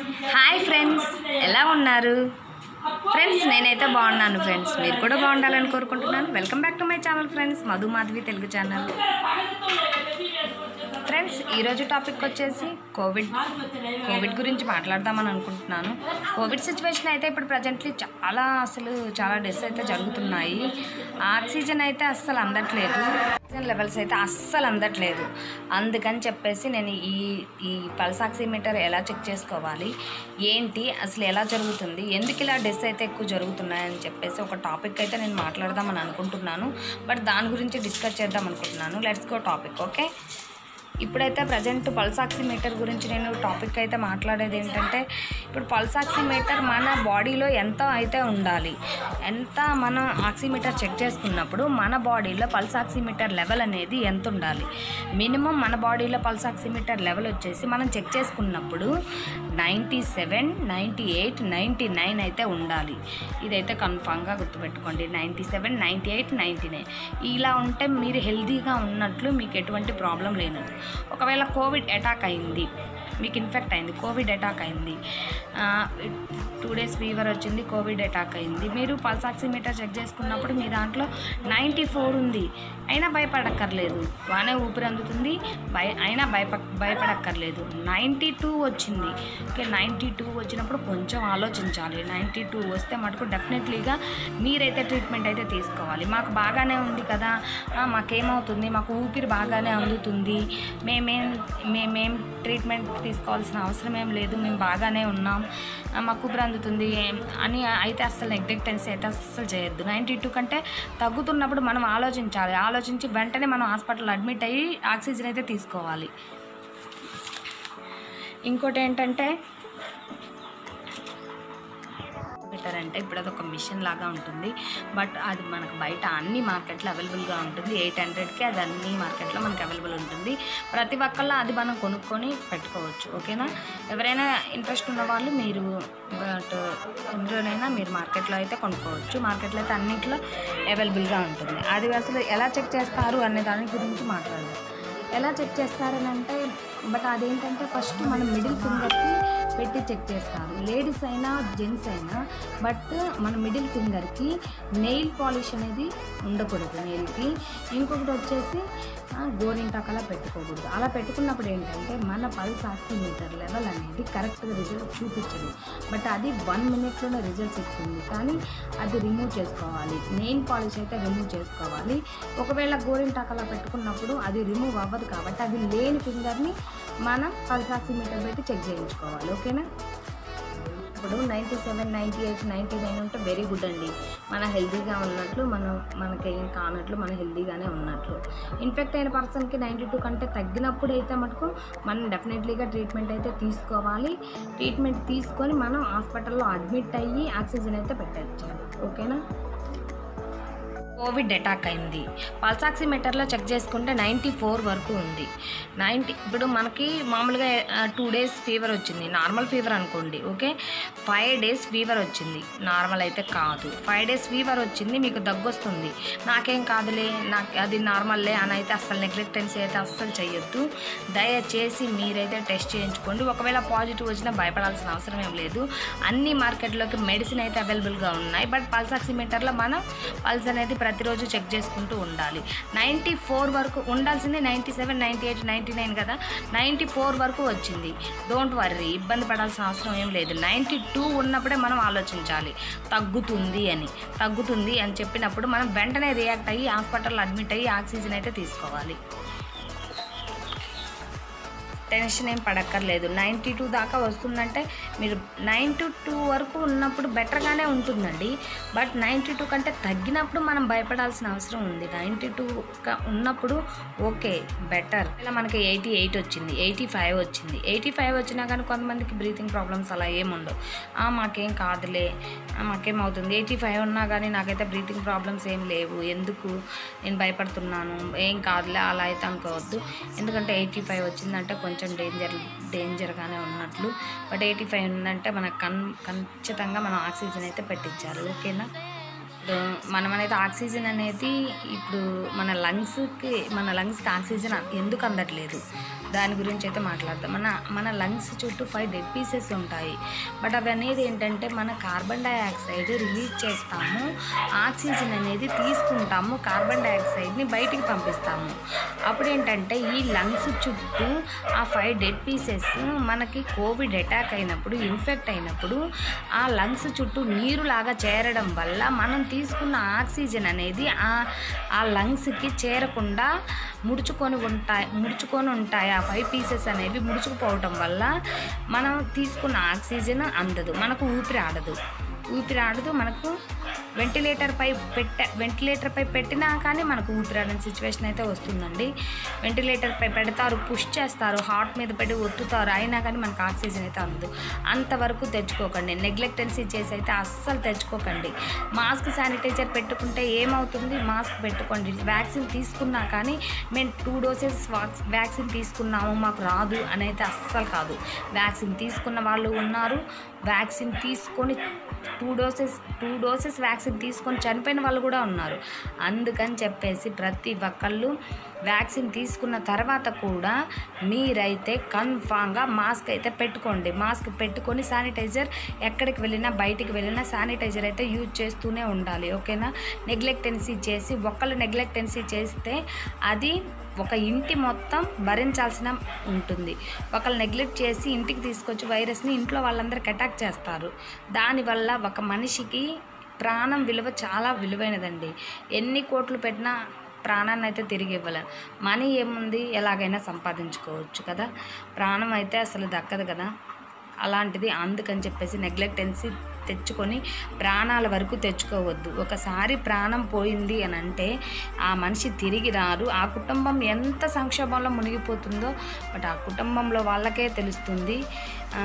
hi friends ఎలా ఉన్నారు friends నేనైతే బాగున్నాను ఫ్రెండ్స్ మీరు కూడా బాగుండాలని కోరుకుంటున్నాను welcome back to my channel friends Madhu Madhavi Telugu channel friends ఈరోజు టాపిక్ వచ్చేసి కోవిడ్ కోవిడ్ గురించి మాట్లాడదామని అనుకుంటున్నాను కోవిడ్ సిచ్యువేషన్ అయితే ఇప్పుడు ప్రజెంట్లీ చాలా అసలు చాలా డెస్ అయితే జరుగుతున్నాయి ఆక్సిజన్ అయితే అస్సలు అందట్లేదు ఆక్సిజన్ లెవెల్స్ అయితే అస్సలు అందట్లేదు అందుకని చెప్పేసి నేను ఈ ఈ పల్స్ ఆక్సిమీటర్ ఎలా చెక్ చేసుకోవాలి ఏంటి అసలు ఎలా జరుగుతుంది ఎందుకు ఇలా డెస్ అయితే ఎక్కువ జరుగుతున్నాయని చెప్పేసి ఒక టాపిక్ అయితే నేను మాట్లాడదామని అనుకుంటున్నాను బట్ దాని గురించి డిస్కస్ చేద్దాం అనుకుంటున్నాను లెట్స్ గో టాపిక్ ఓకే ఇప్పుడైతే ప్రజెంట్ పల్స్ ఆక్సిమీటర్ గురించి నేను టాపిక్ అయితే మాట్లాడేది ఏంటంటే ఇప్పుడు పల్స్ ఆక్సిమీటర్ మన బాడీలో ఎంత అయితే ఉండాలి ఎంత మనం ఆక్సిమీటర్ చెక్ చేసుకున్నప్పుడు మన బాడీలో పల్స్ ఆక్సిమీటర్ లెవెల్ అనేది ఎంత ఉండాలి మినిమం మన బాడీలో పల్స్ ఆక్సిమీటర్ లెవెల్ వచ్చేసి మనం చెక్ చేసుకున్నప్పుడు ninety seven ninety eight ninety nine అయితే ఉండాలి ఇదైతే కన్ఫామ్గా గుర్తుపెట్టుకోండి ninety seven ninety eight ninety nine ఇలా ఉంటే మీరు హెల్తీగా ఉన్నట్లు మీకు ఎటువంటి ప్రాబ్లం లేనట్టు ఒకవేళ కోవిడ్ అటాక్ అయింది మీకు ఇన్ఫెక్ట్ అయింది కోవిడ్ అటాక్ అయింది టూ డేస్ ఫీవర్ వచ్చింది కోవిడ్ అటాక్ అయింది మీరు పల్స్ ఆక్సిమీటర్ చెక్ చేసుకున్నప్పుడు మీ దాంట్లో నైంటీ ఫోర్ ఉంది అయినా భయపడక్కర్లేదు బాగానే ఊపిరి అందుతుంది భయ అయినా భయప భయపడక్కర్లేదు నైంటీ టూ వచ్చింది ఓకే నైంటీ టూ వచ్చినప్పుడు కొంచెం ఆలోచించాలి నైంటీ టూ వస్తే మటుకు డెఫినెట్లీగా మీరైతే ట్రీట్మెంట్ అయితే తీసుకోవాలి మాకు బాగానే ఉంది కదా ఆ, మాకేమవుతుంది మాకు ఊపిరి బాగానే అందుతుంది మేమేం మేమేం ట్రీట్మెంట్ తీసుకోవాల్సిన అవసరం ఏం లేదు మేము బాగానే ఉన్నాం ఆ, మాకు ఊపిరి అందుతుంది ఏం- అని అయితే అస్సలు నెగ్లెక్టెన్స్ అయితే అస్సలు చేయొద్దు నైంటీ టూ కంటే తగ్గుతున్నప్పుడు మనం ఆలోచించాలి ఆలోచించి వెంటనే మనం హాస్పిటల్లో అడ్మిట్ అయ్యి ఆక్సిజన్ అయితే తీసుకోవాలి ఇంకోటి ఏంటంటే బెటర్ అంటే ఇప్పుడు అది ఒక మిషన్ లాగా ఉంటుంది బట్ అది మనకు బయట అన్ని మార్కెట్లో అవైలబుల్గా ఉంటుంది ఎయిట్ హండ్రెడ్కి అది అన్ని మార్కెట్లో మనకు అవైలబుల్ ఉంటుంది ప్రతి ఒక్కళ్ళ అది మనం కొనుక్కొని పెట్టుకోవచ్చు ఓకేనా ఎవరైనా ఇంట్రెస్ట్ ఉన్న వాళ్ళు మీరు బట్ ఇందులోనైనా మీరు మార్కెట్లో అయితే కొనుక్కోవచ్చు మార్కెట్లో అయితే అన్నింటిలో అవైలబుల్గా ఉంటుంది అది అసలు ఎలా చెక్ చేస్తారు అనే దాని గురించి మాట్లాడదాం ఎలా చెక్ చేస్తారని అంటే బట్ అదేంటంటే ఫస్ట్ మనం మిడిల్ ఫింగర్కి పెట్టి చెక్ చేస్తారు లేడీస్ అయినా జెంట్స్ అయినా బట్ మన మిడిల్ ఫింగర్కి నెయిల్ పాలిష్ అనేది ఉండకూడదు నెయిల్కి ఇంకొకటి వచ్చేసి ఆ, గోరింటాకలా పెట్టుకోకూడదు అలా పెట్టుకున్నప్పుడు ఏంటంటే మన పల్స్ ఆక్సిమీటర్ లెవెల్ అనేది కరెక్ట్గా రిజల్ట్ చూపించదు బట్ అది వన్ మినిట్లోనే రిజల్ట్స్ ఇస్తుంది కానీ అది రిమూవ్ చేసుకోవాలి నెయిల్ పాలిష్ అయితే రిమూవ్ చేసుకోవాలి ఒకవేళ గోరింటాకలా పెట్టుకున్నప్పుడు అది రిమూవ్ అవ్వదు కాబట్టి అది లేని ఫింగర్ని మనం పల్స్ ఆక్సిమీటర్ పెట్టి చెక్ చేయించుకోవాలి ఓకేనా ఇప్పుడు ninety seven ninety eight ninety nine ఉంటే వెరీ గుడ్ అండి మన హెల్తీగా ఉన్నట్లు మనం మనకేం కానట్లు మన హెల్తీగానే ఉన్నట్లు ఇన్ఫెక్ట్ అయిన పర్సన్కి నైంటీ టూ కంటే తగ్గినప్పుడు అయితే మటుకు మనం డెఫినెట్లీగా ట్రీట్మెంట్ అయితే తీసుకోవాలి ట్రీట్మెంట్ తీసుకొని మనం హాస్పిటల్లో అడ్మిట్ అయ్యి ఆక్సిజన్ అయితే పెట్టాలి ఓకేనా కోవిడ్ అటాక్ అయింది పల్స్ ఆక్సిమీటర్లో చెక్ చేసుకుంటే నైంటీ ఫోర్ వరకు ఉంది నైంటీ ఇప్పుడు మనకి మామూలుగా టూ డేస్ ఫీవర్ వచ్చింది నార్మల్ ఫీవర్ అనుకోండి ఓకే ఫైవ్ డేస్ ఫీవర్ వచ్చింది నార్మల్ అయితే కాదు ఫైవ్ డేస్ ఫీవర్ వచ్చింది మీకు దగ్గు వస్తుంది నాకేం కాదులే నాకు అది నార్మల్లే అని అయితే అస్సలు నెగ్లెక్టెన్సీ అయితే అస్సలు చేయొద్దు దయచేసి మీరైతే టెస్ట్ చేయించుకోండి ఒకవేళ పాజిటివ్ వచ్చినా భయపడాల్సిన అవసరం ఏం లేదు అన్ని మార్కెట్లోకి మెడిసిన్ అయితే అవైలబుల్గా ఉన్నాయి బట్ పల్స్ ఆక్సిమీటర్లో మనం పల్స్ అనేది ప్రతిరోజు చెక్ చేసుకుంటూ ఉండాలి నైంటీ ఫోర్ వరకు ఉండాల్సింది ninety seven ninety eight ninety nine కదా నైంటీ ఫోర్ వరకు వచ్చింది డోంట్ వర్రీ ఇబ్బంది పడాల్సిన అవసరం ఏం లేదు నైంటీ టూ ఉన్నప్పుడే మనం ఆలోచించాలి తగ్గుతుంది అని తగ్గుతుంది అని చెప్పినప్పుడు మనం వెంటనే రియాక్ట్ అయ్యి హాస్పిటల్లో అడ్మిట్ అయ్యి ఆక్సిజన్ అయితే తీసుకోవాలి టెన్షన్ ఏం పడక్కర్లేదు నైంటీ టూ దాకా వస్తుందంటే మీరు నైంటీ టూ వరకు ఉన్నప్పుడు బెటర్గానే ఉంటుందండి బట్ నైంటీ టూ కంటే తగ్గినప్పుడు మనం భయపడాల్సిన అవసరం ఉంది నైంటీ టూ ఉన్నప్పుడు ఓకే బెటర్ ఇలా మనకి ఎయిటీ ఎయిట్ వచ్చింది ఎయిటీ ఫైవ్ వచ్చింది ఎయిటీ ఫైవ్ వచ్చినా కానీ కొంతమందికి బ్రీతింగ్ ప్రాబ్లమ్స్ అలా ఏముండవు "ఆ, మాకేం కాదులే ఆ, మాకేం అవుతుంది ఎయిటీ ఫైవ్ ఉన్నా కానీ నాకైతే బ్రీతింగ్ ప్రాబ్లమ్స్ ఏం లేవు ఎందుకు నేను భయపడుతున్నాను ఏం కాదులే అలా అయితే అనుకోవద్దు ఎందుకంటే ఎయిటీ ఫైవ్ వచ్చిందంటే కొంచెం డేంజర్ డేంజర్గానే ఉన్నట్లు బట్ ఎయిటీ ఫైవ్ ఉందంటే మనకు కన్ ఖచ్చితంగా మనం ఆక్సిజన్ అయితే పెట్టించాలి ఓకేనా ఇప్పుడు మనం అనేది ఆక్సిజన్ అనేది ఇప్పుడు మన లంగ్స్కి మన లంగ్స్కి ఆక్సిజన్ ఎందుకు అందట్లేదు దాని గురించి అయితే మాట్లాడతాం మన మన లంగ్స్ చుట్టూ ఫైవ్ డెడ్ పీసెస్ ఉంటాయి బట్ అవి అనేది ఏంటంటే మన కార్బన్ డైఆక్సైడ్ రిలీజ్ చేస్తాము ఆక్సిజన్ అనేది తీసుకుంటాము కార్బన్ డైఆక్సైడ్ని బయటికి పంపిస్తాము అప్పుడు ఏంటంటే ఈ లంగ్స్ చుట్టూ ఆ ఫైవ్ డెడ్ పీసెస్ మనకి కోవిడ్ అటాక్ అయినప్పుడు ఇన్ఫెక్ట్ అయినప్పుడు ఆ లంగ్స్ చుట్టూ నీరు లాగా చేరడం వల్ల మనం తీసుకున్న ఆక్సిజన్ అనేది ఆ ఆ లంగ్స్కి చేరకుండా ముడుచుకొని ఉంటాయి ముడుచుకొని ఉంటాయి ఆ ఫైవ్ పీసెస్ అనేవి ముడుచుకుపోవటం వల్ల మనం తీసుకున్న ఆక్సిజన్ అందదు మనకు ఊపిరి ఆడదు ఊపిరి ఆడదు మనకు వెంటిలేటర్ పై పెట్ట వెంటిలేటర్ పై పెట్టినా కానీ మనకు ఊపిరాడని సిచ్యువేషన్ అయితే వస్తుందండి వెంటిలేటర్ పై పెడతారు పుష్ చేస్తారు హార్ట్ మీద పెట్టి ఒత్తుతారు అయినా కానీ మనకు ఆక్సిజన్ అయితే అందదు అంతవరకు తెచ్చుకోకండి నెగ్లెక్టెన్సీ చేసి అయితే అస్సలు తెచ్చుకోకండి మాస్క్ శానిటైజర్ పెట్టుకుంటే ఏమవుతుంది మాస్క్ పెట్టుకోండి వ్యాక్సిన్ తీసుకున్నా కానీ మేము టూ డోసెస్ వ్యాక్సిన్ తీసుకున్నాము మాకు రాదు అని అయితే అస్సలు కాదు వ్యాక్సిన్ తీసుకున్న వాళ్ళు ఉన్నారు వ్యాక్సిన్ తీసుకొని two doses two doses vaccine తీసుకొని చనిపోయిన వాళ్ళు కూడా ఉన్నారు అందుకని చెప్పేసి ప్రతి ఒక్కళ్ళు వ్యాక్సిన్ తీసుకున్న తర్వాత కూడా మీరైతే కన్ఫామ్గా మాస్క్ అయితే పెట్టుకోండి మాస్క్ పెట్టుకొని శానిటైజర్ ఎక్కడికి వెళ్ళినా బయటికి వెళ్ళినా శానిటైజర్ అయితే యూజ్ చేస్తూనే ఉండాలి ఓకేనా నెగ్లెక్టెన్సీ చేసి ఒకళ్ళు నెగ్లెక్టెన్సీ చేస్తే అది ఒక ఇంటి మొత్తం భరించాల్సిన ఉంటుంది ఒకళ్ళు నెగ్లెక్ట్ చేసి ఇంటికి తీసుకొచ్చి వైరస్ని ఇంట్లో వాళ్ళందరికి అటాక్ చేస్తారు దానివల్ల ఒక మనిషికి ప్రాణం విలువ చాలా విలువైనదండి ఎన్ని కోట్లు పెట్టినా ప్రాణాన్ని అయితే తిరిగి ఇవ్వలేం మనీ ఏముంది ఎలాగైనా సంపాదించుకోవచ్చు కదా ప్రాణం అయితే అసలు దక్కదు కదా అలాంటిది అందుకని చెప్పేసి నెగ్లెక్టెన్సీ తెచ్చుకొని ప్రాణాల వరకు తెచ్చుకోవద్దు ఒకసారి ప్రాణం పోయింది అని అంటే ఆ మనిషి తిరిగి రారు ఆ కుటుంబం ఎంత సంక్షోభంలో మునిగిపోతుందో బట్ ఆ కుటుంబంలో వాళ్ళకే తెలుస్తుంది ఆ,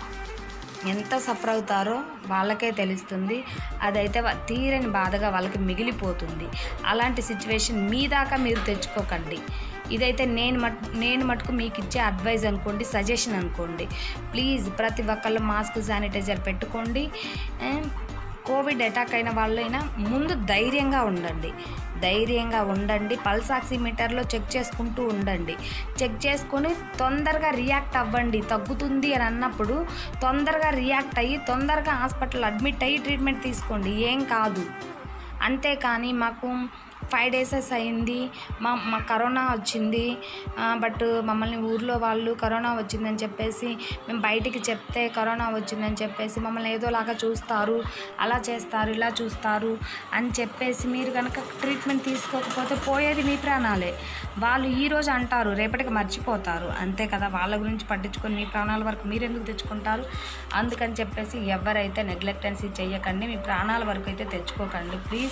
ఎంత సఫర్ అవుతారో వాళ్ళకే తెలుస్తుంది అదైతే వా- తీరని బాధగా వాళ్ళకి మిగిలిపోతుంది అలాంటి సిచ్యువేషన్ మీ దాకా మీరు తెచ్చుకోకండి ఇదైతే నేను మట్ నేను మటుకు మీకు ఇచ్చే అడ్వైజ్ అనుకోండి సజెషన్ అనుకోండి ప్లీజ్ ప్రతి ఒక్కళ్ళు మాస్క్ శానిటైజర్ పెట్టుకోండి ఆ, కోవిడ్ అటాక్ అయిన వాళ్ళైనా ముందు ధైర్యంగా ఉండండి ధైర్యంగా ఉండండి పల్స్ ఆక్సిమీటర్లో చెక్ చేసుకుంటూ ఉండండి చెక్ చేసుకొని తొందరగా రియాక్ట్ అవ్వండి తగ్గుతుంది అని అన్నప్పుడు తొందరగా రియాక్ట్ అయ్యి తొందరగా హాస్పిటల్ అడ్మిట్ అయ్యి ట్రీట్మెంట్ తీసుకోండి ఏం కాదు అంతేకాని మాకు ఫైవ్ డేసెస్ అయింది మా మా కరోనా వచ్చింది ఆ, బట్ మమ్మల్ని ఊర్లో వాళ్ళు కరోనా వచ్చిందని చెప్పేసి మేము బయటికి చెప్తే కరోనా వచ్చిందని చెప్పేసి మమ్మల్ని ఏదోలాగా చూస్తారు అలా చేస్తారు ఇలా చూస్తారు అని చెప్పేసి మీరు కనుక ట్రీట్మెంట్ తీసుకోకపోతే పోయేది మీ ప్రాణాలే వాళ్ళు ఈ రోజు అంటారు రేపటికి మర్చిపోతారు అంతే కదా వాళ్ళ గురించి పట్టించుకొని మీ ప్రాణాల వరకు మీరు ఎందుకు తెచ్చుకుంటారు అందుకని చెప్పేసి ఎవరైతే నెగ్లెక్టెన్సీ చేయకండి మీ ప్రాణాల వరకు అయితే తెచ్చుకోకండి ప్లీజ్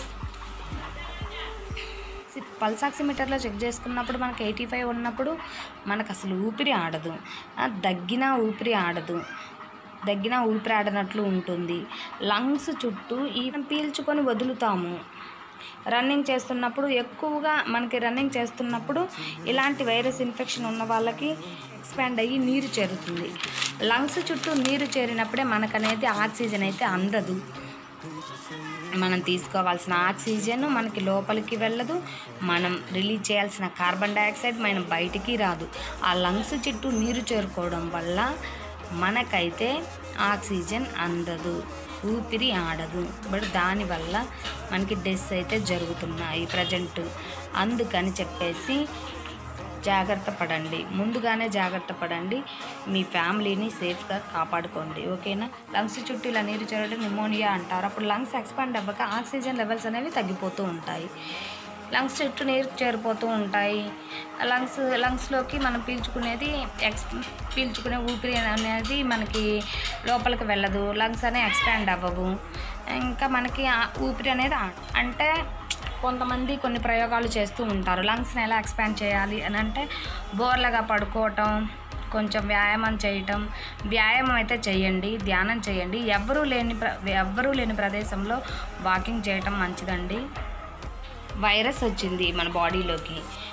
పల్స్ ఆక్సిమీటర్లో చెక్ చేసుకున్నప్పుడు మనకి ఎయిటీ ఫైవ్ ఉన్నప్పుడు మనకు అసలు ఊపిరి ఆడదు ఆ, దగ్గినా ఊపిరి ఆడదు దగ్గిన ఊపిరి ఆడనట్లు ఉంటుంది లంగ్స్ చుట్టూ ఈ పీల్చుకొని వదులుతాము రన్నింగ్ చేస్తున్నప్పుడు ఎక్కువగా మనకి రన్నింగ్ చేస్తున్నప్పుడు ఇలాంటి వైరస్ ఇన్ఫెక్షన్ ఉన్న వాళ్ళకి ఎక్స్పాండ్ అయ్యి నీరు చేరుతుంది లంగ్స్ చుట్టూ నీరు చేరినప్పుడే మనకనేది ఆక్సిజన్ అయితే అందదు మనం తీసుకోవాల్సిన ఆక్సిజన్ మనకి లోపలికి వెళ్ళదు మనం రిలీజ్ చేయాల్సిన కార్బన్ డైఆక్సైడ్ మనం బయటికి రాదు ఆ లంగ్స్ చుట్టూ నీరు చేరుకోవడం వల్ల మనకైతే ఆక్సిజన్ అందదు ఊపిరి ఆడదు బట్ దానివల్ల మనకి డెస్ అయితే జరుగుతున్నాయి ప్రజెంట్ అందుకని చెప్పేసి జాగ్రత్త పడండి ముందుగానే జాగ్రత్త పడండి మీ ఫ్యామిలీని సేఫ్గా కాపాడుకోండి ఓకేనా లంగ్స్ చుట్టూ ఇలా నీరు చేరడం నిమోనియా అంటారు అప్పుడు లంగ్స్ ఎక్స్పాండ్ అవ్వక ఆక్సిజన్ లెవెల్స్ అనేవి తగ్గిపోతూ ఉంటాయి లంగ్స్ చుట్టూ నీరు చేరిపోతూ ఉంటాయి లంగ్స్ లంగ్స్లోకి మనం పీల్చుకునేది ఎక్స్ పీల్చుకునే ఊపిరి అనేది మనకి లోపలికి వెళ్ళదు లంగ్స్ అనేవి ఎక్స్పాండ్ అవ్వవు ఇంకా మనకి ఆ ఊపిరి అనేది ఆ- అంటే కొంతమంది కొన్ని ప్రయోగాలు చేస్తూ ఉంటారు లంగ్స్ని ఎలా ఎక్స్పాండ్ చేయాలి అని అంటే బోర్లగా పడుకోవటం కొంచెం వ్యాయామం చేయటం వ్యాయామం అయితే చేయండి ధ్యానం చేయండి ఎవ్వరూ లేని ప్ర ఎవ్వరూ లేని ప్రదేశంలో వాకింగ్ చేయటం మంచిదండి వైరస్ వచ్చింది మన బాడీలోకి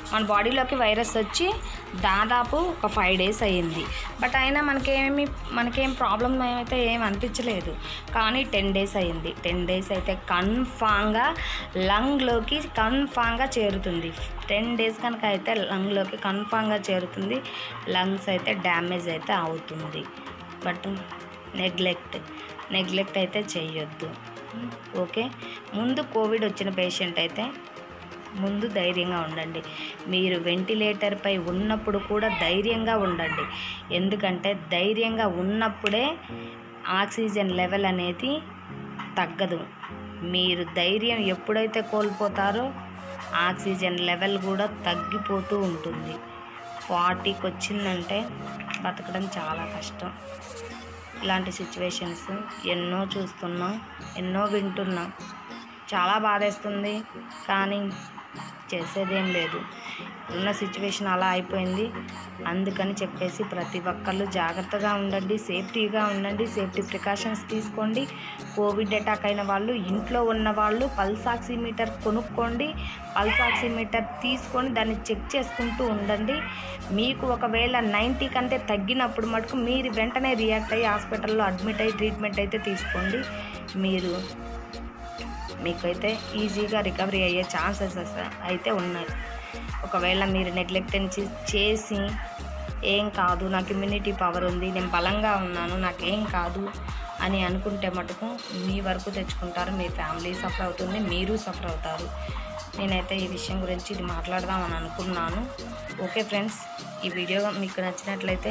మన బాడీలోకి వైరస్ వచ్చి దాదాపు ఒక ఫైవ్ డేస్ అయ్యింది బట్ అయినా మనకేమి మనకేం ప్రాబ్లం ఏమైతే ఏం అనిపించలేదు కానీ టెన్ డేస్ అయ్యింది టెన్ డేస్ అయితే కన్ఫామ్గా లంగ్లోకి కన్ఫామ్గా చేరుతుంది టెన్ డేస్ కనుక అయితే లంగ్లోకి కన్ఫామ్గా చేరుతుంది లంగ్స్ అయితే డ్యామేజ్ అయితే అవుతుంది బట్ నెగ్లెక్ట్ నెగ్లెక్ట్ అయితే చేయొద్దు ఓకే ముందు కోవిడ్ వచ్చిన పేషెంట్ అయితే ముందు ధైర్యంగా ఉండండి మీరు వెంటిలేటర్పై ఉన్నప్పుడు కూడా ధైర్యంగా ఉండండి ఎందుకంటే ధైర్యంగా ఉన్నప్పుడే ఆక్సిజన్ లెవెల్ అనేది తగ్గదు మీరు ధైర్యం ఎప్పుడైతే కోల్పోతారో ఆక్సిజన్ లెవెల్ కూడా తగ్గిపోతూ ఉంటుంది ఫార్టీకి వచ్చిందంటే బతకడం చాలా కష్టం ఇలాంటి సిచ్యువేషన్స్ ఎన్నో చూస్తున్నాం ఎన్నో వింటున్నాం చాలా బాధేస్తుంది కానీ చేసేదేం లేదు ఉన్న సిచ్యువేషన్ అలా అయిపోయింది అందుకని చెప్పేసి ప్రతి ఒక్కళ్ళు జాగ్రత్తగా ఉండండి సేఫ్టీగా ఉండండి సేఫ్టీ ప్రికాషన్స్ తీసుకోండి కోవిడ్ అటాక్ అయిన వాళ్ళు ఇంట్లో ఉన్న వాళ్ళు పల్స్ ఆక్సిమీటర్ కొనుక్కోండి పల్స్ ఆక్సిమీటర్ తీసుకొని దాన్ని చెక్ చేసుకుంటూ ఉండండి మీకు ఒకవేళ నైంటీ కంటే తగ్గినప్పుడు మటుకు మీరు వెంటనే రియాక్ట్ అయ్యి హాస్పిటల్లో అడ్మిట్ అయ్యి ట్రీట్మెంట్ అయితే తీసుకోండి మీరు మీకైతే ఈజీగా రికవరీ అయ్యే ఛాన్సెస్ అయితే ఉన్నాయి ఒకవేళ మీరు నెగ్లెక్టెన్స్ చేసి ఏం కాదు నాకు ఇమ్యూనిటీ పవర్ ఉంది నేను బలంగా ఉన్నాను నాకేం కాదు అని అనుకుంటే మటుకు మీ వరకు తెచ్చుకుంటారు మీ ఫ్యామిలీ సఫర్ అవుతుంది మీరు సఫర్ అవుతారు నేనైతే ఈ విషయం గురించి ఇది మాట్లాడదామని అనుకున్నాను ఓకే ఫ్రెండ్స్ ఈ వీడియో మీకు నచ్చినట్లయితే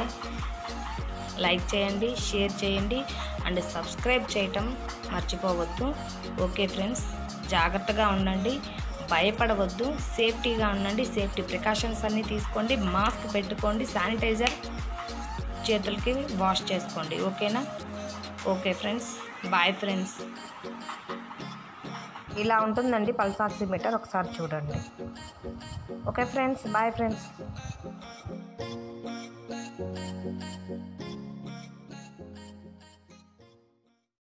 లైక్ చేయండి షేర్ చేయండి అండ్ సబ్స్క్రైబ్ చేయటం మర్చిపోవద్దు ఓకే ఫ్రెండ్స్ జాగ్రత్తగా ఉండండి భయపడవద్దు సేఫ్టీగా ఉండండి సేఫ్టీ ప్రికాషన్స్ అన్నీ తీసుకోండి మాస్క్ పెట్టుకోండి శానిటైజర్ చేతులకి వాష్ చేసుకోండి ఓకేనా ఓకే ఫ్రెండ్స్ బాయ్ ఫ్రెండ్స్ ఇలా ఉంటుందండి పల్స్ ఆక్సిమీటర్ ఒకసారి చూడండి ఓకే ఫ్రెండ్స్ బాయ్ ఫ్రెండ్స్